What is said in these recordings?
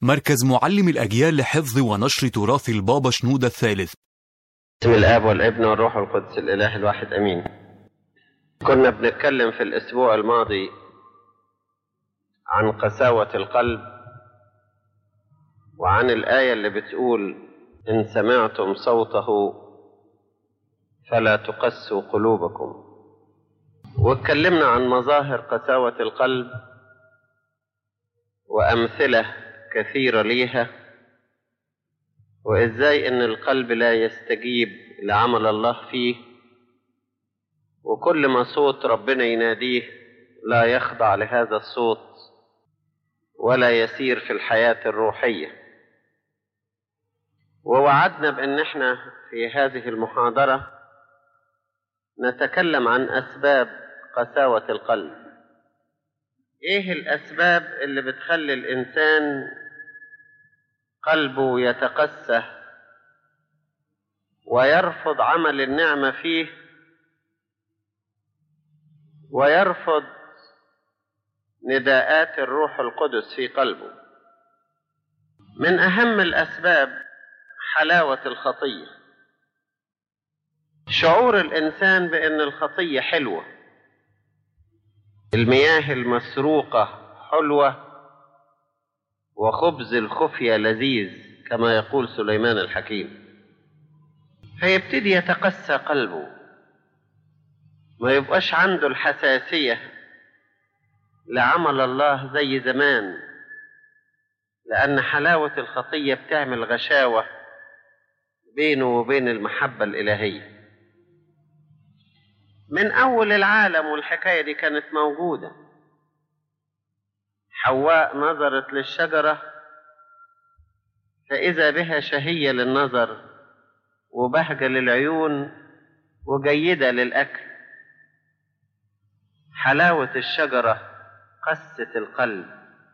مركز معلم الأجيال لحفظ ونشر تراث البابا شنودة الثالث بسم الاب والابن والروح القدس الاله الواحد امين كنا بنتكلم في الاسبوع الماضي عن قساوه القلب وعن الايه اللي بتقول ان سمعتم صوته فلا تقسوا قلوبكم واتكلمنا عن مظاهر قساوه القلب وامثله كثيره ليها وازاي ان القلب لا يستجيب لعمل الله فيه وكل ما صوت ربنا يناديه لا يخضع لهذا الصوت ولا يسير في الحياه الروحيه ووعدنا بان احنا في هذه المحاضره نتكلم عن اسباب قساوه القلب ايه الاسباب اللي بتخلي الانسان قلبه يتقسى ويرفض عمل النعمه فيه ويرفض نداءات الروح القدس في قلبه من اهم الاسباب حلاوه الخطيه شعور الانسان بان الخطيه حلوه المياه المسروقه حلوه وخبز الخفية لذيذ كما يقول سليمان الحكيم فيبتدي يتقسى قلبه ما يبقاش عنده الحساسية لعمل الله زي زمان لأن حلاوة الخطية بتعمل غشاوة بينه وبين المحبة الإلهية من أول العالم والحكاية دي كانت موجودة حواء نظرت للشجرة فإذا بها شهية للنظر وبهجة للعيون وجيدة للأكل حلاوة الشجرة قست القلب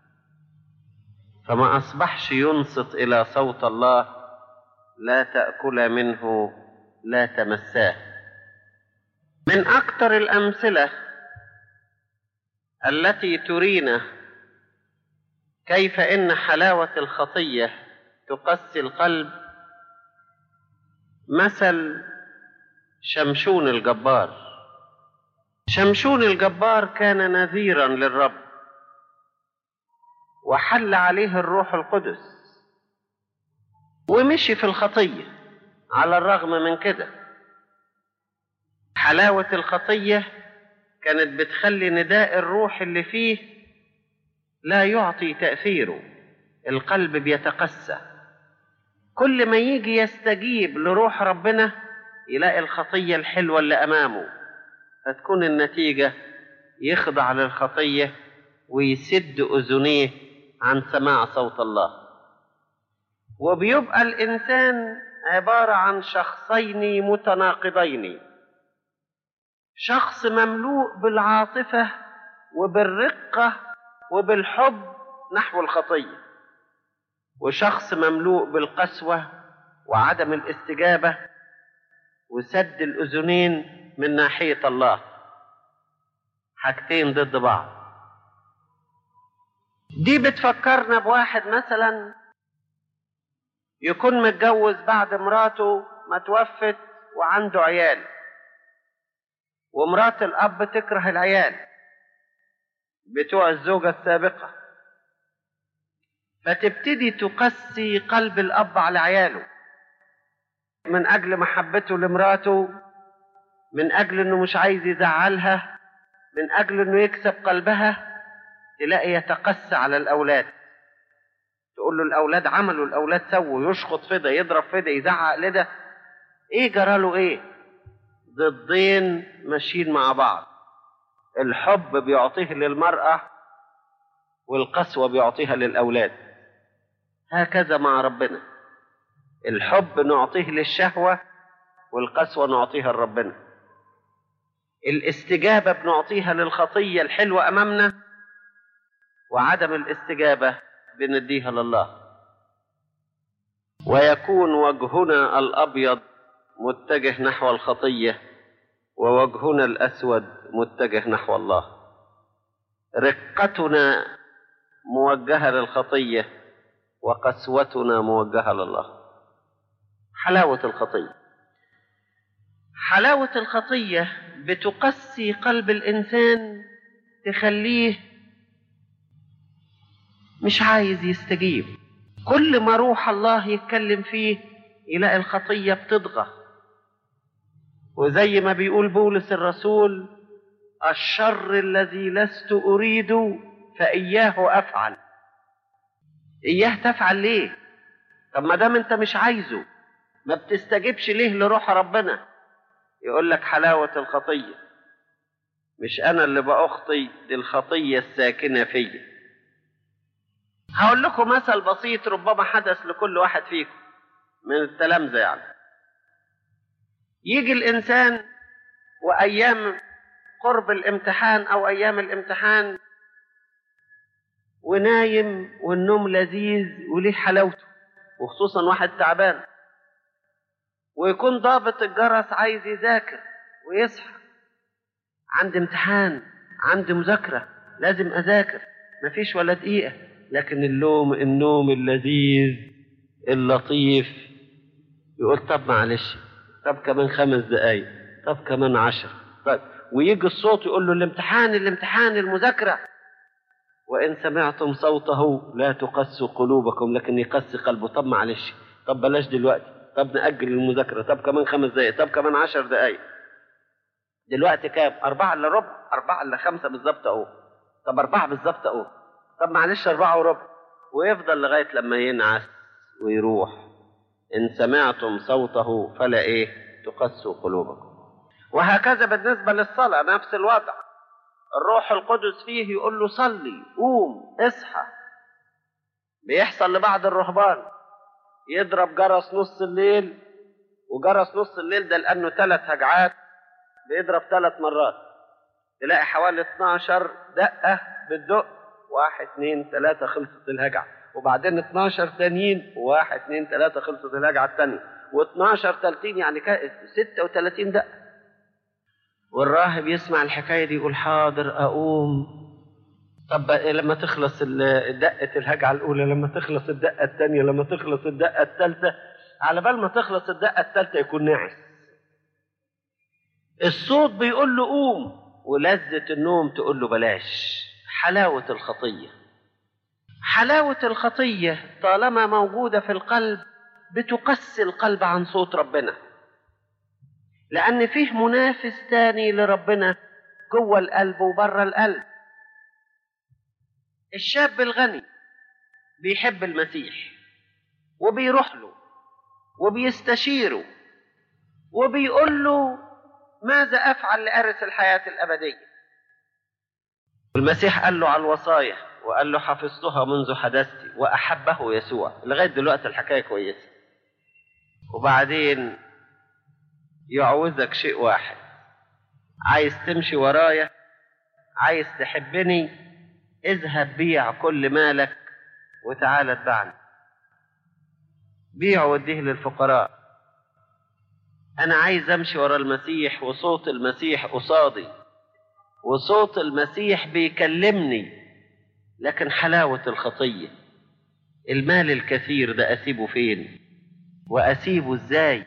فما أصبحش ينصت إلى صوت الله لا تأكل منه لا تمساه من أكثر الأمثلة التي ترينا كيف ان حلاوه الخطيه تقسي القلب مثل شمشون الجبار شمشون الجبار كان نذيرا للرب وحل عليه الروح القدس ومشي في الخطيه على الرغم من كده حلاوه الخطيه كانت بتخلي نداء الروح اللي فيه لا يعطي تأثيره القلب بيتقسى كل ما يجي يستجيب لروح ربنا يلاقي الخطية الحلوة اللي أمامه فتكون النتيجة يخضع للخطية ويسد أذنيه عن سماع صوت الله وبيبقى الإنسان عبارة عن شخصين متناقضين شخص مملوء بالعاطفة وبالرقة وبالحب نحو الخطيه وشخص مملوء بالقسوه وعدم الاستجابه وسد الاذنين من ناحيه الله حاجتين ضد بعض دي بتفكرنا بواحد مثلا يكون متجوز بعد مراته ما توفت وعنده عيال ومرات الاب تكره العيال بتوع الزوجة السابقة فتبتدي تقسي قلب الأب على عياله من أجل محبته لمراته من أجل إنه مش عايز يزعلها من أجل إنه يكسب قلبها تلاقي يتقسى على الأولاد تقول له الأولاد عملوا الأولاد سووا يشخط في ده يضرب في ده يزعق لده إيه جراله إيه ضدين ماشيين مع بعض الحب بيعطيه للمرأة والقسوة بيعطيها للأولاد هكذا مع ربنا الحب نعطيه للشهوة والقسوة نعطيها لربنا الاستجابة بنعطيها للخطية الحلوة أمامنا وعدم الاستجابة بنديها لله ويكون وجهنا الأبيض متجه نحو الخطيه ووجهنا الاسود متجه نحو الله رقتنا موجهه للخطيه وقسوتنا موجهة لله حلاوة الخطية حلاوة الخطية بتقسي قلب الإنسان تخليه مش عايز يستجيب كل ما روح الله يتكلم فيه يلاقي الخطية بتضغى وزي ما بيقول بولس الرسول الشر الذي لست أريد فإياه أفعل إياه تفعل ليه طب ما دام أنت مش عايزه ما بتستجبش ليه لروح ربنا يقول لك حلاوة الخطية مش أنا اللي بأخطي دي الخطية الساكنة فيا هقول لكم مثل بسيط ربما حدث لكل واحد فيكم من التلامذة يعني يجي الإنسان وأيام قرب الامتحان أو أيام الامتحان ونايم والنوم لذيذ وليه حلاوته وخصوصا واحد تعبان ويكون ضابط الجرس عايز يذاكر ويصحى عندي امتحان عندي مذاكرة لازم أذاكر مفيش ولا دقيقة لكن اللوم النوم اللذيذ اللطيف يقول طب معلش طب كمان خمس دقايق طب كمان عشر طب ويجي الصوت يقول له الامتحان الامتحان المذاكرة وإن سمعتم صوته لا تقسوا قلوبكم لكن يقسي قلبه طب معلش طب بلاش دلوقتي طب نأجل المذاكرة طب كمان خمس دقايق طب كمان عشر دقايق دلوقتي كام أربعة إلا ربع أربعة إلا خمسة بالظبط أهو طب أربعة بالظبط أهو طب معلش أربعة وربع ويفضل لغاية لما ينعس ويروح إن سمعتم صوته فلا إيه تقسوا قلوبكم وهكذا بالنسبة للصلاة نفس الوضع الروح القدس فيه يقول له صلي قوم اصحى بيحصل لبعض الرهبان يضرب جرس نص الليل وجرس نص الليل ده لأنه ثلاث هجعات بيضرب ثلاث مرات تلاقي حوالي 12 دقة بتدق واحد اتنين تلاتة خلصت الهجعة وبعدين 12 تانيين واحد اتنين تلاتة خلصت الهجعة التانية و12 تالتين يعني 36 دقة والراهب يسمع الحكاية دي يقول حاضر أقوم طب لما تخلص دقة الهجعة الأولى لما تخلص الدقة الثانية لما تخلص الدقة الثالثة على بال ما تخلص الدقة الثالثة يكون ناعس الصوت بيقول له قوم ولذة النوم تقول له بلاش حلاوة الخطية حلاوة الخطية طالما موجودة في القلب بتقسي القلب عن صوت ربنا لأن فيه منافس تاني لربنا جوه القلب وبره القلب الشاب الغني بيحب المسيح وبيروح له وبيستشيره وبيقول له ماذا أفعل لأرث الحياة الأبدية المسيح قال له على الوصايا وقال له حفظتها منذ حدثتي وأحبه يسوع لغاية دلوقتي الحكاية كويسة وبعدين يعوزك شيء واحد عايز تمشي ورايا عايز تحبني اذهب بيع كل مالك وتعالى اتبعني بيع واديه للفقراء انا عايز امشي ورا المسيح وصوت المسيح قصادي وصوت المسيح بيكلمني لكن حلاوة الخطية المال الكثير ده اسيبه فين واسيبه ازاي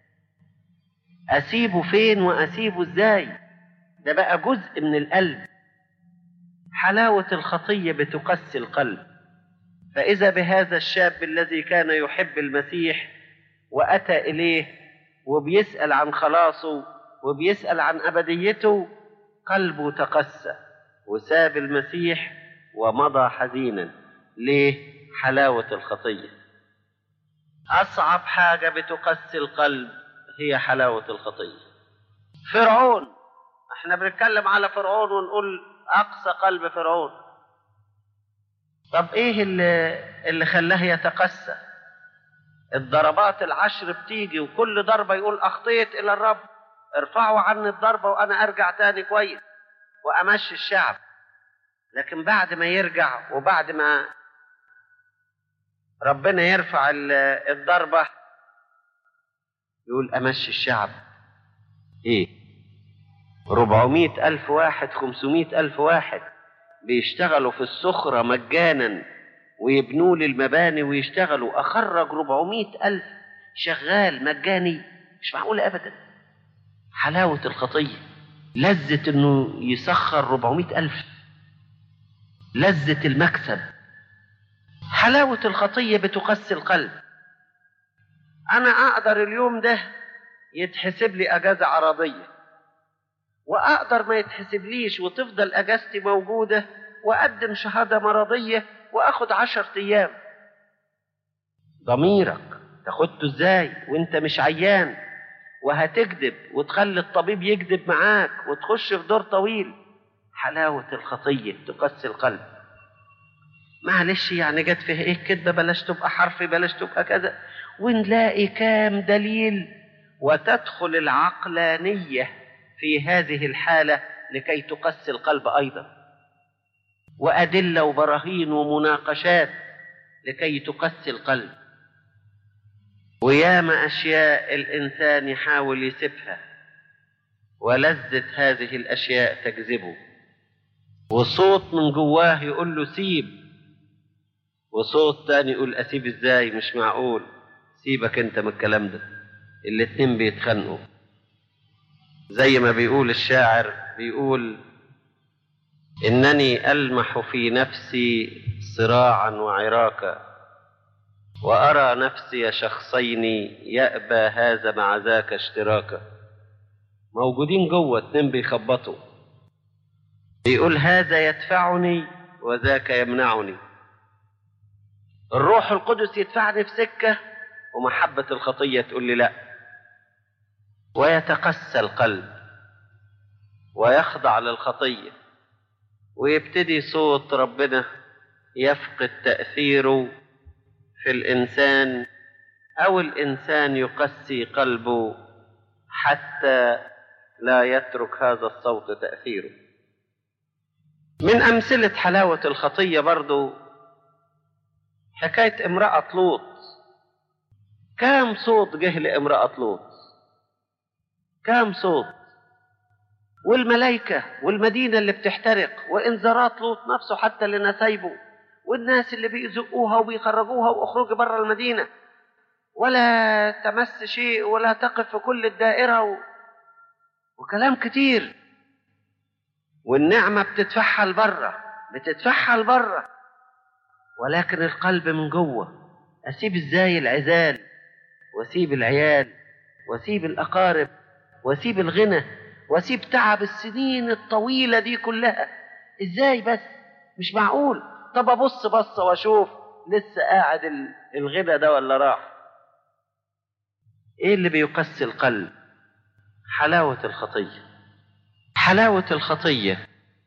اسيبه فين واسيبه ازاي ده بقى جزء من القلب حلاوة الخطية بتقسي القلب فإذا بهذا الشاب الذي كان يحب المسيح وأتى إليه وبيسأل عن خلاصه وبيسأل عن أبديته قلبه تقسى وساب المسيح ومضى حزينا ليه حلاوة الخطية أصعب حاجة بتقسي القلب هي حلاوة الخطية فرعون احنا بنتكلم على فرعون ونقول أقسى قلب فرعون طب ايه اللي, اللي خلاه يتقسى الضربات العشر بتيجي وكل ضربة يقول أخطيت إلى الرب ارفعوا عني الضربة وأنا أرجع تاني كويس وأمشي الشعب لكن بعد ما يرجع وبعد ما ربنا يرفع الضربة يقول أمشي الشعب إيه ربعمائة ألف واحد خمسمائة ألف واحد بيشتغلوا في السخرة مجانا ويبنوا لي المباني ويشتغلوا أخرج 400 ألف شغال مجاني مش معقول أبدا حلاوة الخطية لذة إنه يسخر 400 ألف لذة المكسب حلاوة الخطية بتقسي القلب أنا أقدر اليوم ده يتحسب لي أجازة عرضية وأقدر ما يتحسبليش وتفضل أجازتي موجودة وأقدم شهادة مرضية وأخد عشر أيام ضميرك تاخدته إزاي وأنت مش عيان وهتكذب وتخلي الطبيب يكذب معاك وتخش في دور طويل حلاوة الخطية تقسي القلب معلش يعني جت فيها ايه كدبة بلاش تبقى حرف بلاش تبقى كذا ونلاقي كام دليل وتدخل العقلانية في هذه الحالة لكي تقسي القلب أيضا وأدلة وبراهين ومناقشات لكي تقسي القلب وياما أشياء الإنسان يحاول يسيبها ولذة هذه الأشياء تجذبه وصوت من جواه يقول له سيب وصوت تاني يقول أسيب إزاي مش معقول سيبك أنت من الكلام ده الاتنين بيتخانقوا زي ما بيقول الشاعر بيقول إنني ألمح في نفسي صراعا وعراكا وأرى نفسي شخصين يأبى هذا مع ذاك اشتراكا موجودين جوه اتنين بيخبطوا بيقول هذا يدفعني وذاك يمنعني الروح القدس يدفعني في سكة ومحبة الخطية تقول لي لا ويتقسى القلب ويخضع للخطية ويبتدي صوت ربنا يفقد تأثيره في الإنسان أو الإنسان يقسي قلبه حتى لا يترك هذا الصوت تأثيره من أمثلة حلاوة الخطية برضو حكاية امرأة لوط كام صوت جه لامرأة لوط كام صوت والملائكة والمدينة اللي بتحترق وإنذارات لوط نفسه حتى لنسايبه والناس اللي بيزقوها وبيخرجوها واخرجي بره المدينة ولا تمس شيء ولا تقف في كل الدائرة و... وكلام كتير والنعمة بتتفحل بره بتتفحل بره ولكن القلب من جوه أسيب إزاي العزال وأسيب العيال وأسيب الأقارب وأسيب الغنى وأسيب تعب السنين الطويلة دي كلها إزاي بس مش معقول طب أبص بصة وأشوف لسه قاعد الغنى ده ولا راح إيه اللي بيقسي القلب حلاوة الخطية حلاوة الخطية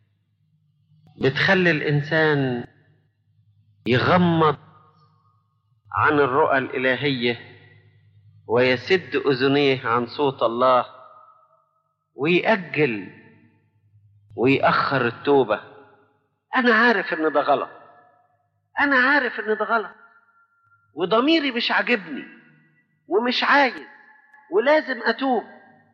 بتخلي الإنسان يغمض عن الرؤى الإلهية ويسد أذنيه عن صوت الله ويأجل ويأخر التوبة أنا عارف إن ده غلط أنا عارف إن ده غلط وضميري مش عاجبني ومش عايز ولازم أتوب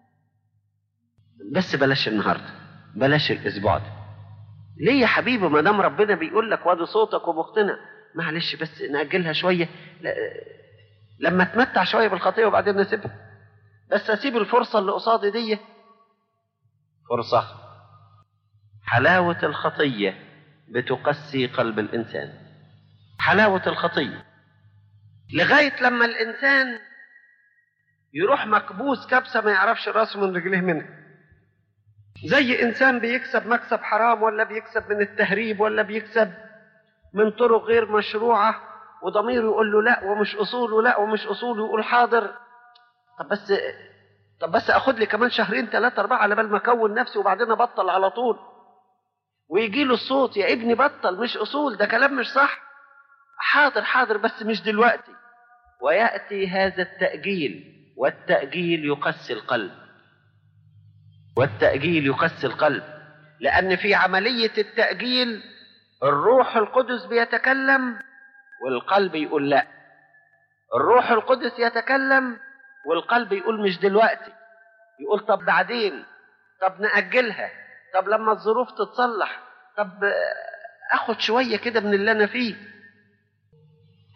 بس بلاش النهارده بلاش الأسبوع ده ليه يا حبيبي ما دام ربنا بيقول لك وادي صوتك ومقتنع معلش بس نأجلها شوية لا لما اتمتع شوية بالخطية وبعدين نسيبها بس أسيب الفرصة اللي قصادي دي فرصة حلاوة الخطية بتقسي قلب الإنسان حلاوة الخطية لغاية لما الإنسان يروح مكبوس كبسة ما يعرفش راسه من رجليه منها زي إنسان بيكسب مكسب حرام ولا بيكسب من التهريب ولا بيكسب من طرق غير مشروعة وضميره يقول له لا ومش أصوله لا ومش أصوله يقول حاضر طب بس طب بس أخد لي كمان شهرين ثلاثة أربعة على بال ما أكون نفسي وبعدين أبطل على طول ويجي له الصوت يا ابني بطل مش أصول ده كلام مش صح حاضر حاضر بس مش دلوقتي ويأتي هذا التأجيل والتأجيل يقسي القلب والتأجيل يقسي القلب لأن في عملية التأجيل الروح القدس بيتكلم والقلب يقول لا الروح القدس يتكلم والقلب يقول مش دلوقتي يقول طب بعدين طب نأجلها طب لما الظروف تتصلح طب اخد شوية كده من اللي انا فيه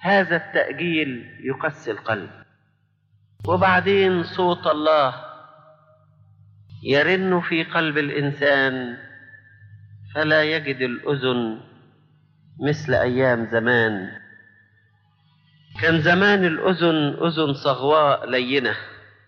هذا التأجيل يقسي القلب وبعدين صوت الله يرن في قلب الإنسان فلا يجد الأذن مثل أيام زمان كان زمان الأذن أذن صغواء لينة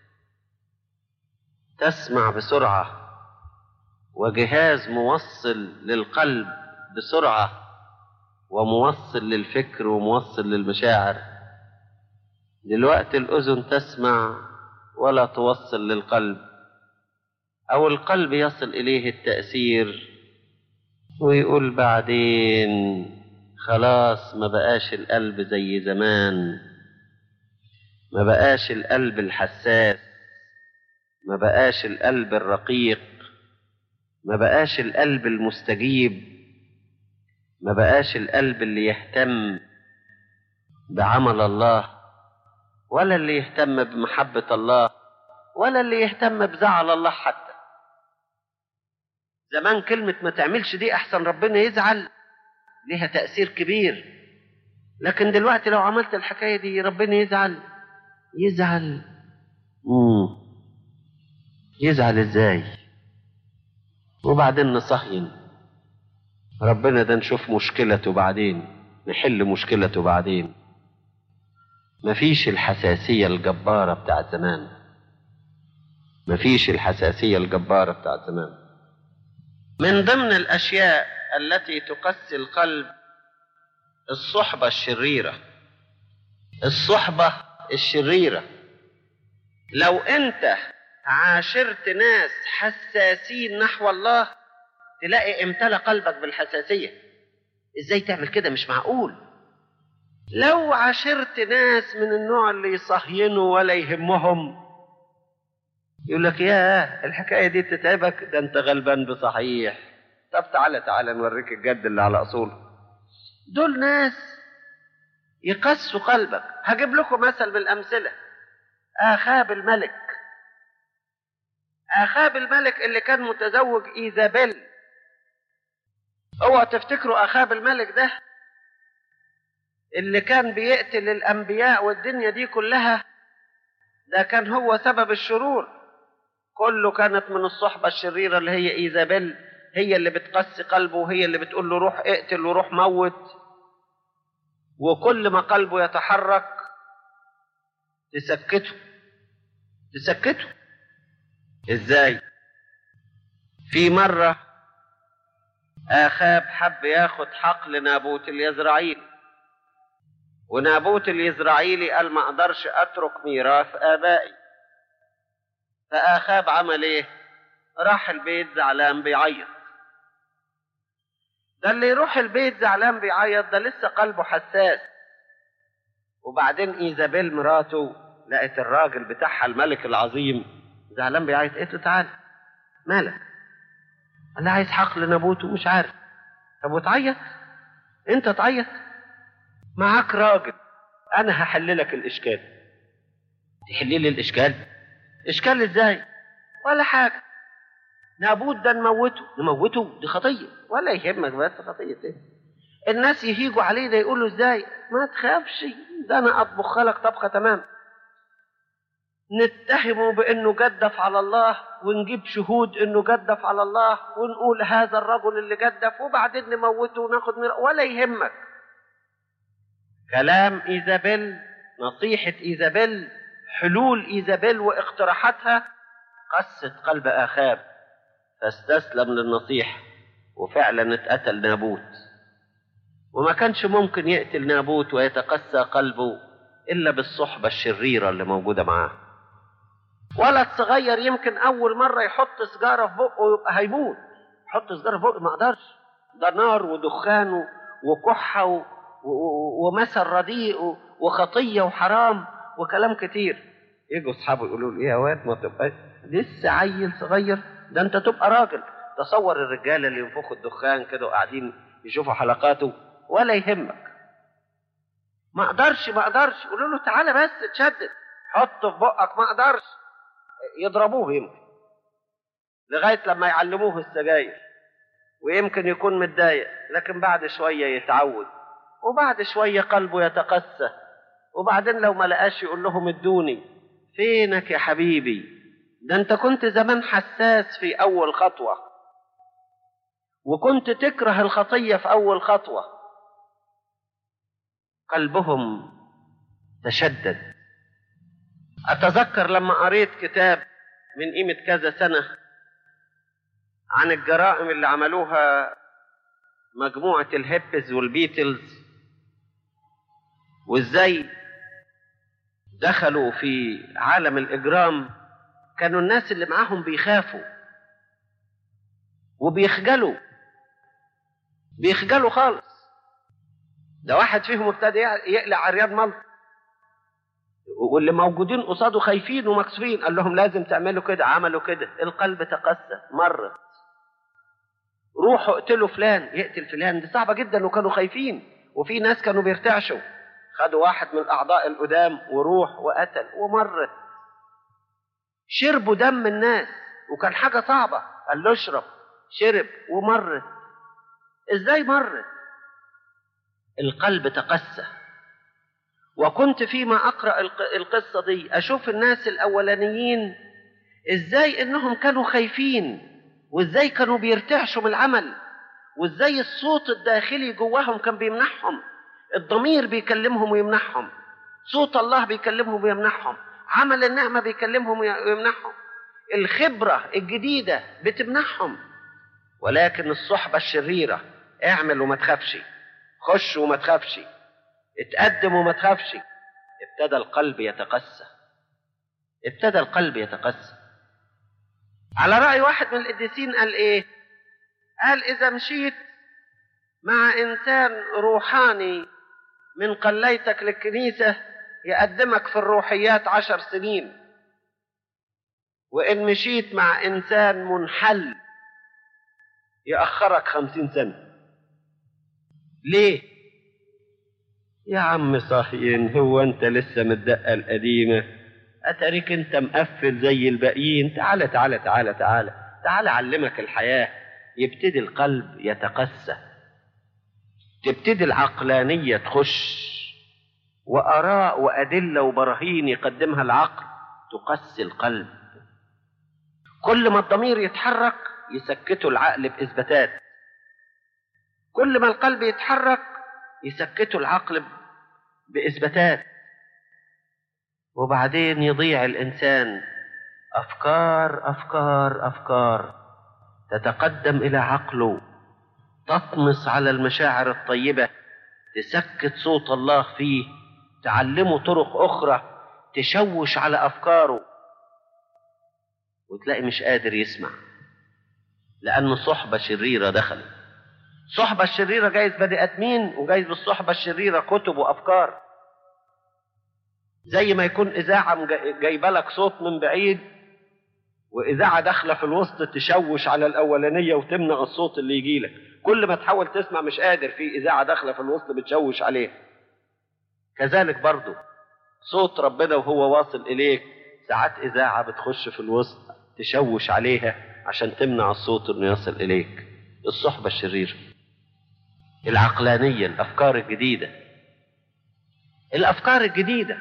تسمع بسرعة وجهاز موصل للقلب بسرعة وموصل للفكر وموصل للمشاعر دلوقتي الأذن تسمع ولا توصل للقلب أو القلب يصل إليه التأثير ويقول بعدين خلاص ما بقاش القلب زي زمان ما بقاش القلب الحساس ما بقاش القلب الرقيق ما بقاش القلب المستجيب ما بقاش القلب اللي يهتم بعمل الله ولا اللي يهتم بمحبة الله ولا اللي يهتم بزعل الله حتى زمان كلمة ما تعملش دي أحسن ربنا يزعل ليها تأثير كبير لكن دلوقتي لو عملت الحكاية دي ربنا يزعل يزعل مم. يزعل ازاي وبعدين نصهين ربنا ده نشوف مشكلته بعدين نحل مشكلته بعدين مفيش الحساسية الجبارة بتاعت زمان مفيش الحساسية الجبارة بتاعت زمان من ضمن الأشياء التي تقسي القلب الصحبة الشريرة الصحبة الشريرة لو أنت عاشرت ناس حساسين نحو الله تلاقي امتلى قلبك بالحساسية ازاي تعمل كده مش معقول لو عاشرت ناس من النوع اللي يصهينوا ولا يهمهم يقول لك يا الحكاية دي تتعبك ده انت غلبان بصحيح طب تعالى تعالى نوريك الجد اللي على اصوله دول ناس يقسوا قلبك هجيب لكم مثل من الامثله اخاب الملك اخاب الملك اللي كان متزوج ايزابيل اوعى تفتكروا اخاب الملك ده اللي كان بيقتل الانبياء والدنيا دي كلها ده كان هو سبب الشرور كله كانت من الصحبة الشريرة اللي هي ايزابيل هي اللي بتقسي قلبه وهي اللي بتقول له روح اقتل وروح موت وكل ما قلبه يتحرك تسكته تسكته ازاي في مرة آخاب حب ياخد حقل نابوت اليزرعيل ونابوت اليزرعيلي قال ما اقدرش اترك ميراث ابائي فآخاب عمل ايه راح البيت زعلان بيعيط ده اللي يروح البيت زعلان بيعيط ده لسه قلبه حساس وبعدين ايزابيل مراته لقت الراجل بتاعها الملك العظيم زعلان بيعيط قالت له تعالى مالك قال لها عايز حقل نابوته مش عارف طب وتعيط انت تعيط معاك راجل انا هحل لك الاشكال تحل لي الاشكال اشكال ازاي ولا حاجه نابوت ده نموته نموته دي خطيه ولا يهمك بس خطيه ايه الناس يهيجوا عليه ده يقولوا ازاي ما تخافش ده انا اطبخ لك طبخه تمام نتهمه بانه جدف على الله ونجيب شهود انه جدف على الله ونقول هذا الرجل اللي جدف وبعدين نموته وناخد مر... ولا يهمك كلام ايزابيل نصيحة ايزابيل حلول ايزابيل واقتراحاتها قست قلب اخاب فاستسلم للنصيحة وفعلا اتقتل نابوت وما كانش ممكن يقتل نابوت ويتقسى قلبه الا بالصحبة الشريرة اللي موجودة معاه ولد صغير يمكن اول مره يحط سجاره في بقه يبقى هيموت يحط سجاره في بقه ما اقدرش ده نار ودخان وكحه و... و... ومثل رديء وخطيه وحرام وكلام كتير يجوا اصحابه يقولوا له ايه يا واد ما تبقى لسه عيل صغير ده انت تبقى راجل تصور الرجاله اللي ينفخوا الدخان كده وقاعدين يشوفوا حلقاته ولا يهمك ما اقدرش ما اقدرش يقولوا له تعالى بس تشدد حطه في بقك ما اقدرش يضربوه يمكن لغاية لما يعلموه السجاير ويمكن يكون متضايق لكن بعد شوية يتعود وبعد شوية قلبه يتقسى وبعدين لو ما لقاش يقول لهم ادوني فينك يا حبيبي ده انت كنت زمان حساس في اول خطوة وكنت تكره الخطية في اول خطوة قلبهم تشدد اتذكر لما قريت كتاب من قيمة كذا سنة عن الجرائم اللي عملوها مجموعة الهيبز والبيتلز وازاي دخلوا في عالم الإجرام كانوا الناس اللي معاهم بيخافوا وبيخجلوا بيخجلوا خالص ده واحد فيهم ابتدى يقلع عريان ملط واللي موجودين قصاده خايفين ومكسوفين قال لهم لازم تعملوا كده عملوا كده القلب تقسى مرت روحوا اقتلوا فلان يقتل فلان دي صعبة جدا وكانوا خايفين وفي ناس كانوا بيرتعشوا خدوا واحد من الأعضاء القدام وروح وقتل ومرت شربوا دم الناس وكان حاجة صعبة قال له اشرب شرب ومرت ازاي مرت القلب تقسى وكنت فيما أقرأ القصة دي أشوف الناس الأولانيين ازاي انهم كانوا خايفين وازاي كانوا بيرتعشوا من العمل وازاي الصوت الداخلي جواهم كان بيمنحهم الضمير بيكلمهم ويمنحهم صوت الله بيكلمهم ويمنحهم عمل النعمة بيكلمهم ويمنحهم الخبرة الجديدة بتمنحهم ولكن الصحبة الشريرة اعمل وما تخافش خش وما تخافش اتقدم وما تخافش ابتدى القلب يتقسى ابتدى القلب يتقسى على رأي واحد من القديسين قال ايه قال اذا مشيت مع انسان روحاني من قليتك للكنيسة يقدمك في الروحيات عشر سنين وإن مشيت مع إنسان منحل يأخرك خمسين سنة ليه؟ يا عم صهين هو أنت لسه متدقة القديمة أتريك أنت مقفل زي الباقيين تعالى تعالى تعالى تعالى تعالى أعلمك الحياة يبتدي القلب يتقسى تبتدي العقلانية تخش وآراء وأدلة وبراهين يقدمها العقل تقسي القلب كل ما الضمير يتحرك يسكته العقل بإثباتات كل ما القلب يتحرك يسكته العقل بإثباتات وبعدين يضيع الإنسان أفكار أفكار أفكار تتقدم إلى عقله تطمس على المشاعر الطيبة تسكت صوت الله فيه تعلمه طرق أخرى تشوش على أفكاره وتلاقي مش قادر يسمع لأن صحبة شريرة دخلت صحبة الشريرة جايز بني آدمين وجايز بالصحبة الشريرة كتب وأفكار زي ما يكون إذاعة جايبة لك صوت من بعيد وإذاعة داخلة في الوسط تشوش على الأولانية وتمنع الصوت اللي يجي لك كل ما تحاول تسمع مش قادر في إذاعة داخلة في الوسط بتشوش عليه كذلك برضو صوت ربنا وهو واصل إليك ساعات إذاعة بتخش في الوسط تشوش عليها عشان تمنع الصوت إنه يصل إليك الصحبة الشريرة العقلانية الأفكار الجديدة الأفكار الجديدة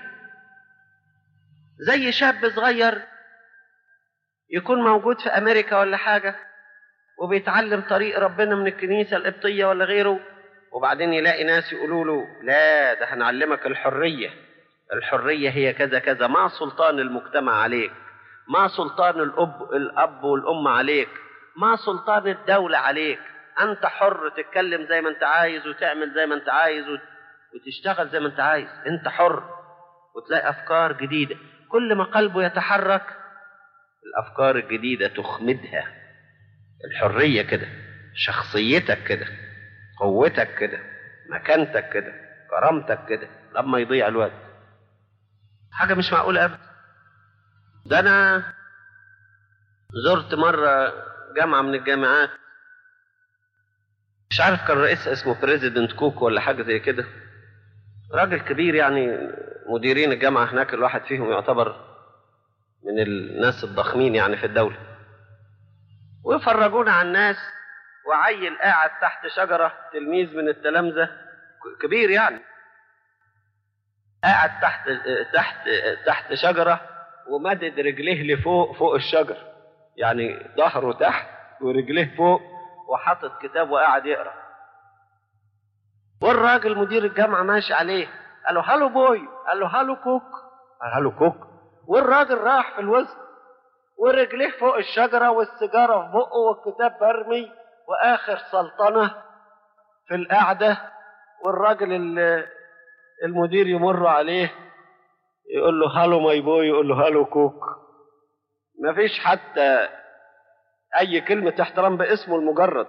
زي شاب صغير يكون موجود في أمريكا ولا حاجة وبيتعلم طريق ربنا من الكنيسة القبطية ولا غيره وبعدين يلاقي ناس يقولوا له لا ده هنعلمك الحرية الحرية هي كذا كذا ما سلطان المجتمع عليك ما سلطان الأب, الأب والأم عليك ما سلطان الدولة عليك أنت حر تتكلم زي ما أنت عايز وتعمل زي ما أنت عايز وتشتغل زي ما أنت عايز أنت حر وتلاقي أفكار جديدة كل ما قلبه يتحرك الأفكار الجديدة تخمدها الحرية كده شخصيتك كده قوتك كده مكانتك كده كرامتك كده لما يضيع الوقت حاجة مش معقولة أبدا ده أنا زرت مرة جامعة من الجامعات مش عارف كان رئيسها اسمه بريزيدنت كوك ولا حاجة زي كده راجل كبير يعني مديرين الجامعة هناك الواحد فيهم يعتبر من الناس الضخمين يعني في الدولة ويفرجونا على الناس وعيل قاعد تحت شجرة تلميذ من التلامذة كبير يعني قاعد تحت تحت تحت شجره ومدد رجليه لفوق فوق الشجر يعني ظهره تحت ورجليه فوق وحاطط كتاب وقاعد يقرا والراجل مدير الجامعه ماشي عليه قال له هالو بوي قال له هالو كوك قال هالو كوك والراجل راح في الوسط ورجليه فوق الشجره والسيجاره في بقه والكتاب مرمي واخر سلطنه في القعده والراجل المدير يمر عليه يقول له هالو ماي بوي يقول له هالو كوك مفيش حتى اي كلمه احترام باسمه المجرد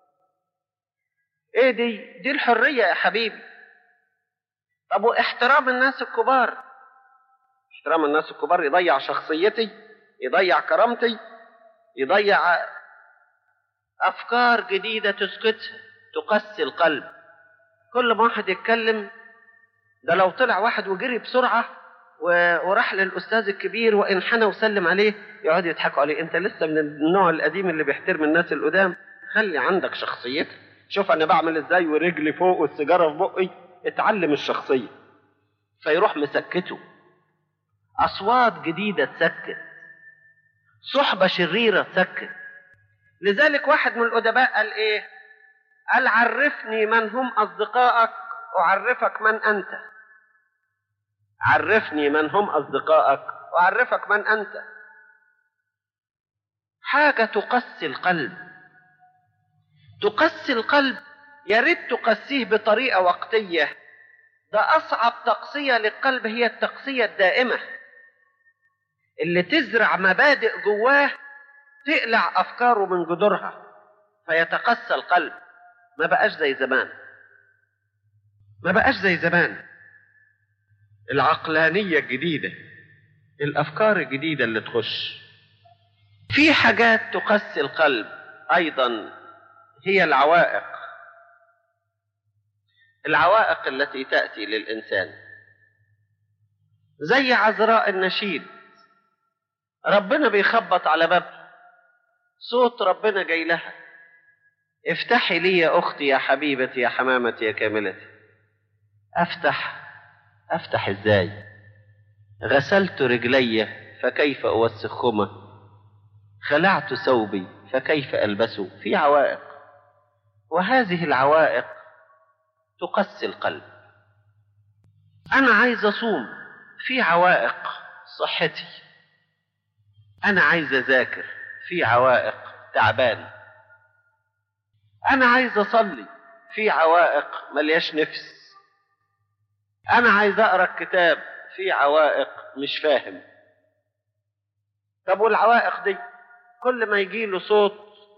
ايه دي دي الحريه يا حبيبي طب واحترام الناس الكبار احترام الناس الكبار يضيع شخصيتي يضيع كرامتي يضيع افكار جديده تسكتها تقسي القلب كل ما واحد يتكلم ده لو طلع واحد وجري بسرعه وراح للاستاذ الكبير وانحنى وسلم عليه يقعد يضحكوا عليه انت لسه من النوع القديم اللي بيحترم الناس القدام خلي عندك شخصيتك شوف انا بعمل ازاي ورجلي فوق والسيجاره في بقي اتعلم الشخصيه فيروح مسكته اصوات جديده تسكت صحبه شريره تسكت لذلك واحد من الادباء قال ايه قال عرفني من هم اصدقائك اعرفك من انت عرفني من هم اصدقائك واعرفك من انت حاجه تقسي القلب تقسي القلب يا ريت تقسيه بطريقه وقتيه ده اصعب تقسيه للقلب هي التقسيه الدائمه اللي تزرع مبادئ جواه تقلع افكاره من جذورها فيتقسى القلب ما بقاش زي زمان ما بقاش زي زمان العقلانية الجديدة الأفكار الجديدة اللي تخش في حاجات تقسي القلب أيضا هي العوائق العوائق التي تأتي للإنسان زي عذراء النشيد ربنا بيخبط على بابها صوت ربنا جاي لها افتحي لي يا أختي يا حبيبتي يا حمامتي يا كاملتي أفتح أفتح إزاي غسلت رجلي فكيف أوسخهما خلعت ثوبي فكيف ألبسه في عوائق وهذه العوائق تقسي القلب أنا عايز أصوم في عوائق صحتي أنا عايز أذاكر في عوائق تعبان أنا عايز أصلي في عوائق ملياش نفس أنا عايز أقرأ الكتاب في عوائق مش فاهم طب والعوائق دي كل ما يجي له صوت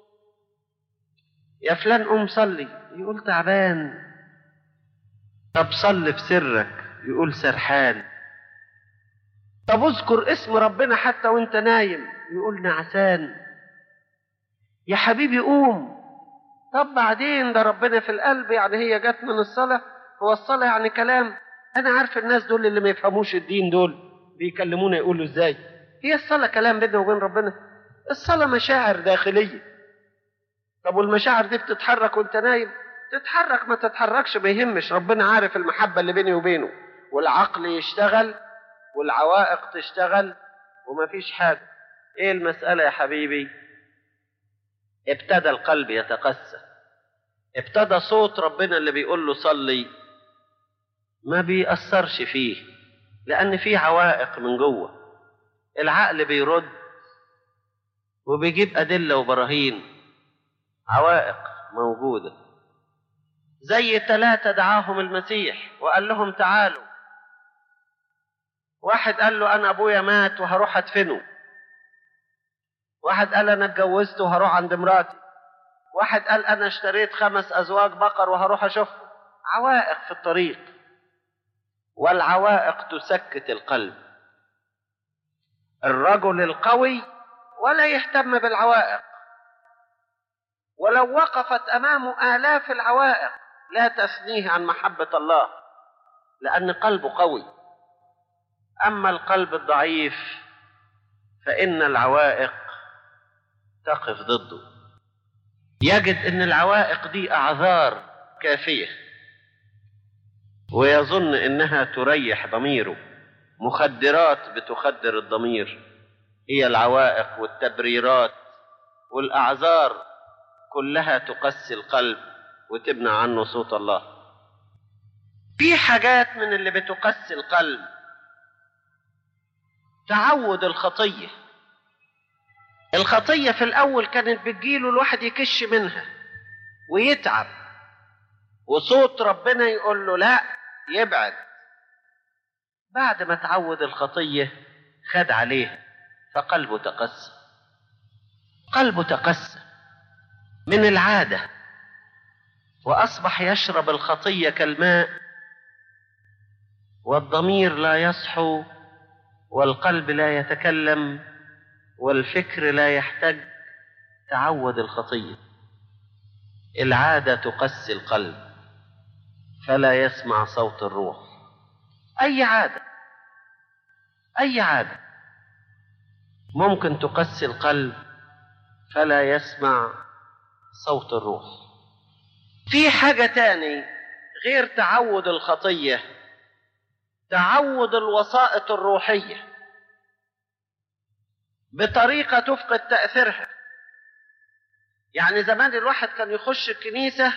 يا فلان قوم صلي يقول تعبان طب صلي في سرك يقول سرحان طب اذكر اسم ربنا حتى وانت نايم يقول نعسان يا حبيبي قوم طب بعدين ده ربنا في القلب يعني هي جت من الصلاة هو الصلاة يعني كلام أنا عارف الناس دول اللي ما يفهموش الدين دول بيكلمونا يقولوا إزاي هي الصلاة كلام بيننا وبين ربنا الصلاة مشاعر داخلية طب والمشاعر دي بتتحرك وانت نايم تتحرك ما تتحركش ما يهمش ربنا عارف المحبة اللي بيني وبينه والعقل يشتغل والعوائق تشتغل ومفيش حاجة ايه المسألة يا حبيبي ابتدى القلب يتقسى ابتدى صوت ربنا اللي بيقول له صلي ما بيأثرش فيه لأن في عوائق من جوه العقل بيرد وبيجيب أدلة وبراهين عوائق موجودة زي ثلاثة دعاهم المسيح وقال لهم تعالوا واحد قال له أنا أبويا مات وهروح أدفنه واحد قال أنا اتجوزت وهروح عند مراتي واحد قال أنا اشتريت خمس أزواج بقر وهروح أشوفهم عوائق في الطريق والعوائق تسكت القلب الرجل القوي ولا يهتم بالعوائق ولو وقفت امامه الاف العوائق لا تثنيه عن محبه الله لان قلبه قوي اما القلب الضعيف فان العوائق تقف ضده يجد ان العوائق دي اعذار كافيه ويظن انها تريح ضميره مخدرات بتخدر الضمير هي العوائق والتبريرات والاعذار كلها تقسي القلب وتمنع عنه صوت الله في حاجات من اللي بتقسي القلب تعود الخطيه الخطيه في الاول كانت بتجيله الواحد يكش منها ويتعب وصوت ربنا يقول له لا يبعد بعد ما تعود الخطيه خد عليها فقلبه تقسى قلبه تقسى من العاده واصبح يشرب الخطيه كالماء والضمير لا يصحو والقلب لا يتكلم والفكر لا يحتج تعود الخطيه العاده تقسي القلب فلا يسمع صوت الروح اي عاده اي عاده ممكن تقسي القلب فلا يسمع صوت الروح في حاجه تاني غير تعود الخطيه تعود الوسائط الروحيه بطريقه تفقد تاثيرها يعني زمان الواحد كان يخش الكنيسه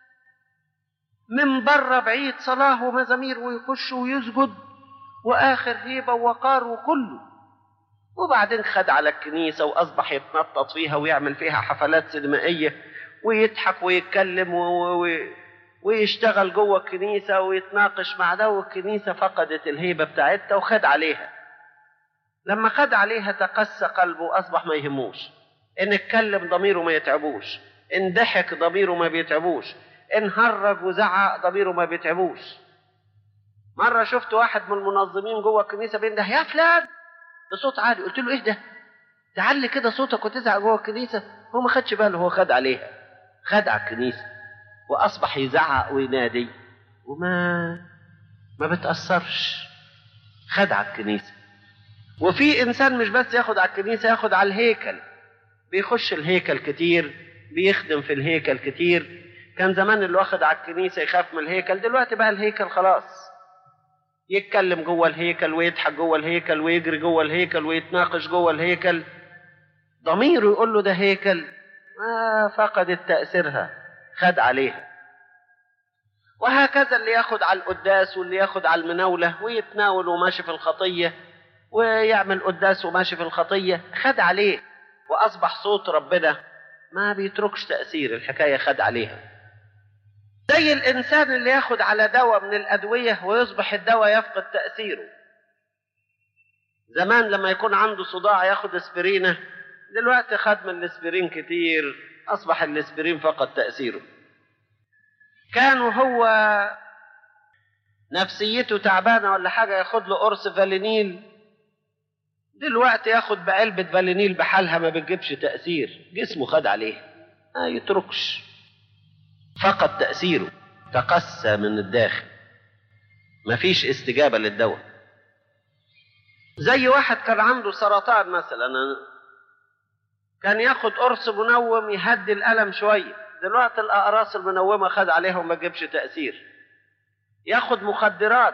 من بره بعيد صلاه ومزامير ويخش ويسجد واخر هيبه ووقار وكله وبعدين خد على الكنيسه واصبح يتنطط فيها ويعمل فيها حفلات سينمائيه ويضحك ويتكلم و... و... ويشتغل جوه الكنيسه ويتناقش مع ده والكنيسه فقدت الهيبه بتاعتها وخد عليها لما خد عليها تقسى قلبه اصبح ما يهموش ان اتكلم ضميره ما يتعبوش ان ضحك ضميره ما بيتعبوش ان هرج وزعق ضميره ما بيتعبوش مره شفت واحد من المنظمين جوه الكنيسه بينده يا فلان بصوت عالي قلت له ايه ده تعلي كده صوتك وتزعق جوه الكنيسه هو ما خدش باله هو خد عليها خد على الكنيسه واصبح يزعق وينادي وما ما بتاثرش خد على الكنيسه وفي انسان مش بس ياخد على الكنيسه ياخد على الهيكل بيخش الهيكل كتير بيخدم في الهيكل كتير كان زمان اللي واخد على الكنيسه يخاف من الهيكل دلوقتي بقى الهيكل خلاص يتكلم جوه الهيكل ويضحك جوه الهيكل ويجري جوه الهيكل ويتناقش جوه الهيكل ضميره يقول له ده هيكل ما فقدت تأثيرها خد عليها وهكذا اللي ياخد على القداس واللي ياخد على المناولة ويتناول وماشي في الخطية ويعمل قداس وماشي في الخطية خد عليه وأصبح صوت ربنا ما بيتركش تأثير الحكاية خد عليها زي الإنسان اللي ياخد على دواء من الأدوية ويصبح الدواء يفقد تأثيره زمان لما يكون عنده صداع ياخد اسبرينة دلوقتي خد من الاسبرين كتير أصبح الاسبرين فقد تأثيره كان وهو نفسيته تعبانة ولا حاجة ياخد له قرص فالينيل دلوقتي ياخد بعلبة فالينيل بحالها ما بتجيبش تأثير جسمه خد عليه ما يتركش فقد تأثيره تقسى من الداخل مفيش استجابة للدواء زي واحد كان عنده سرطان مثلا كان ياخد قرص منوم يهدي الألم شوية دلوقتي الأقراص المنومة خد عليها وما تجيبش تأثير ياخد مخدرات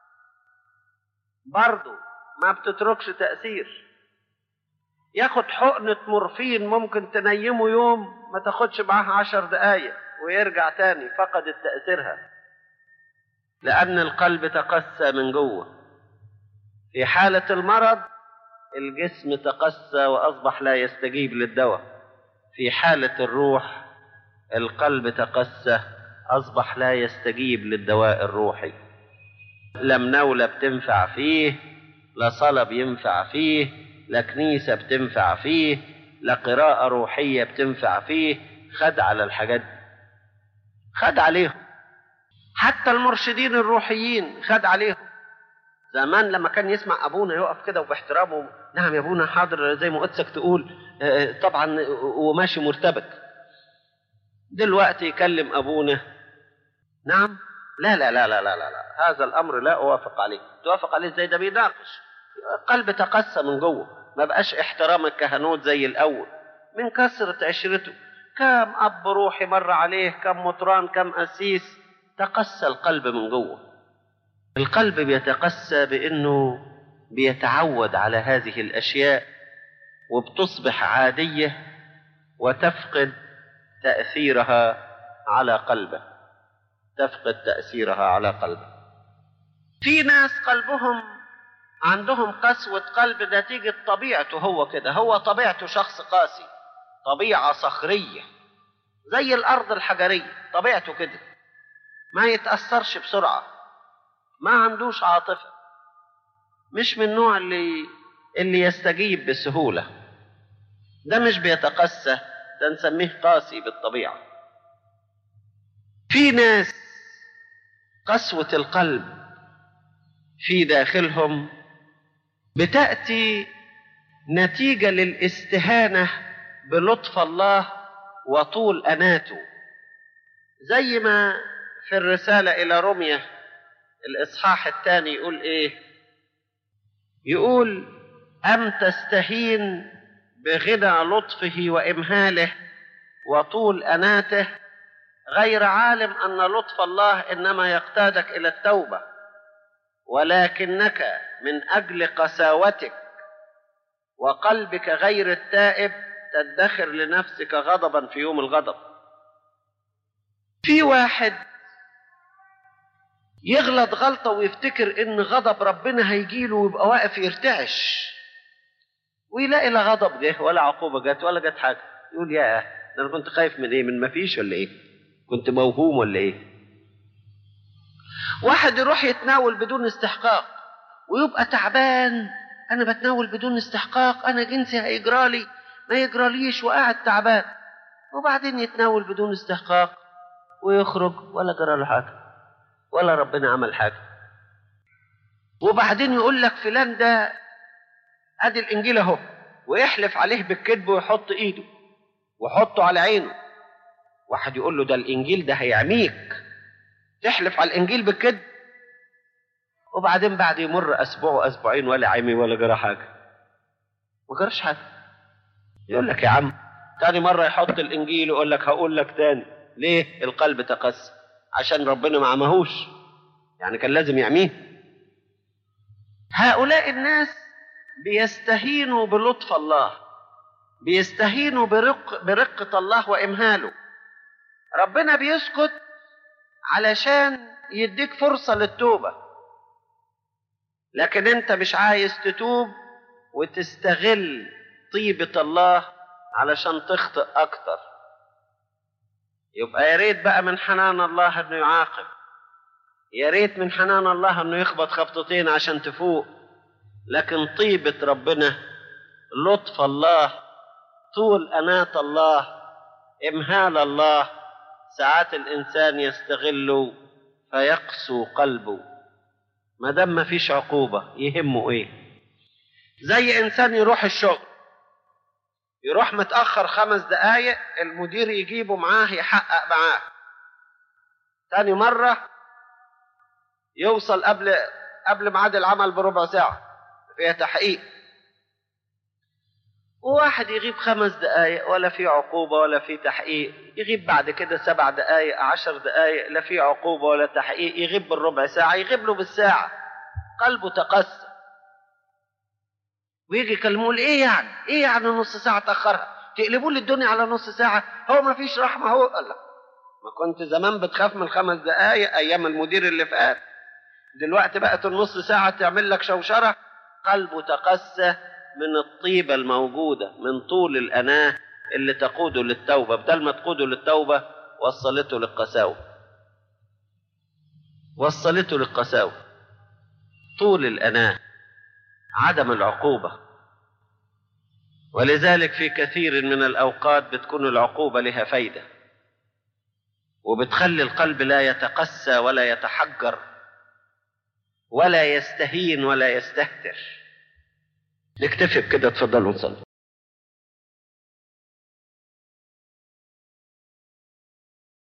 برضه ما بتتركش تأثير ياخد حقنة مورفين ممكن تنيمه يوم ما تاخدش معاها عشر دقايق ويرجع تاني فقدت تأثيرها لأن القلب تقسى من جوه في حالة المرض الجسم تقسى وأصبح لا يستجيب للدواء في حالة الروح القلب تقسى أصبح لا يستجيب للدواء الروحي لا مناولة بتنفع فيه لا صلاة بينفع فيه لا كنيسة بتنفع فيه لا قراءة روحية بتنفع فيه خد على الحاجات دي خد عليهم حتى المرشدين الروحيين خد عليهم زمان لما كان يسمع ابونا يقف كده وباحترامه نعم يا ابونا حاضر زي ما قدسك تقول طبعا وماشي مرتبك دلوقتي يكلم ابونا نعم لا لا لا لا لا لا, لا. هذا الامر لا اوافق عليه توافق عليه ازاي ده بيناقش قلب تقسى من جوه ما بقاش احترام الكهنوت زي الاول من كثره عشرته كم اب روحي مر عليه كم مطران كم قسيس تقسى القلب من جوه القلب بيتقسى بانه بيتعود على هذه الاشياء وبتصبح عاديه وتفقد تاثيرها على قلبه تفقد تاثيرها على قلبه في ناس قلبهم عندهم قسوه قلب نتيجه طبيعته هو كده هو طبيعته شخص قاسي طبيعه صخريه زي الارض الحجريه طبيعته كده ما يتاثرش بسرعه ما عندوش عاطفه مش من النوع اللي اللي يستجيب بسهوله ده مش بيتقسى ده نسميه قاسي بالطبيعه في ناس قسوه القلب في داخلهم بتاتي نتيجه للاستهانه بلطف الله وطول اناته زي ما في الرساله الى روميا الاصحاح الثاني يقول ايه يقول ام تستهين بغنى لطفه وامهاله وطول اناته غير عالم ان لطف الله انما يقتادك الى التوبه ولكنك من اجل قساوتك وقلبك غير التائب تدخر لنفسك غضبا في يوم الغضب في واحد يغلط غلطة ويفتكر إن غضب ربنا هيجيله ويبقى واقف يرتعش ويلاقي لا غضب جه ولا عقوبة جت ولا جت حاجة يقول يا ده أنا كنت خايف من إيه؟ من مفيش ولا إيه؟ كنت موهوم ولا إيه؟ واحد يروح يتناول بدون استحقاق ويبقى تعبان أنا بتناول بدون استحقاق أنا جنسي هيجرالي ما يجراليش وقاعد تعبان وبعدين يتناول بدون استحقاق ويخرج ولا جرى له حاجه ولا ربنا عمل حاجه وبعدين يقول لك فلان ده ادي الانجيل اهو ويحلف عليه بالكذب ويحط ايده ويحطه على عينه واحد يقول له ده الانجيل ده هيعميك تحلف على الانجيل بالكذب وبعدين بعد يمر اسبوع اسبوعين ولا عمي ولا جرى حاجه ما جراش حاجه يقول لك يا عم تاني مرة يحط الإنجيل ويقول لك هقول لك تاني ليه القلب تقسى عشان ربنا ما عمهوش يعني كان لازم يعميه هؤلاء الناس بيستهينوا بلطف الله بيستهينوا برق برقة الله وإمهاله ربنا بيسكت علشان يديك فرصة للتوبة لكن انت مش عايز تتوب وتستغل طيبة الله علشان تخطئ أكتر يبقى يا ريت بقى من حنان الله إنه يعاقب يا ريت من حنان الله إنه يخبط خبطتين عشان تفوق لكن طيبة ربنا لطف الله طول أناة الله إمهال الله ساعات الإنسان يستغله فيقسو قلبه ما دام ما فيش عقوبة يهمه إيه زي إنسان يروح الشغل يروح متأخر خمس دقايق المدير يجيبه معاه يحقق معاه تاني مرة يوصل قبل قبل ميعاد العمل بربع ساعة فيها تحقيق وواحد يغيب خمس دقايق ولا في عقوبة ولا في تحقيق يغيب بعد كده سبع دقايق عشر دقايق لا في عقوبة ولا تحقيق يغيب بالربع ساعة يغيب له بالساعة قلبه تقسى ويجي يكلموه ايه يعني ايه يعني نص ساعة تأخرها تقلبوا لي الدنيا على نص ساعة هو ما فيش رحمة هو قال لا ما كنت زمان بتخاف من خمس دقايق ايام المدير اللي فات دلوقتي بقت النص ساعة تعمل لك شوشرة قلبه تقسى من الطيبة الموجودة من طول الأناة اللي تقوده للتوبة بدل ما تقوده للتوبة وصلته للقساوة وصلته للقساوة طول الأناة عدم العقوبة ولذلك في كثير من الأوقات بتكون العقوبة لها فايدة وبتخلي القلب لا يتقسى ولا يتحجر ولا يستهين ولا يستهتر نكتفي بكده اتفضلوا نصلي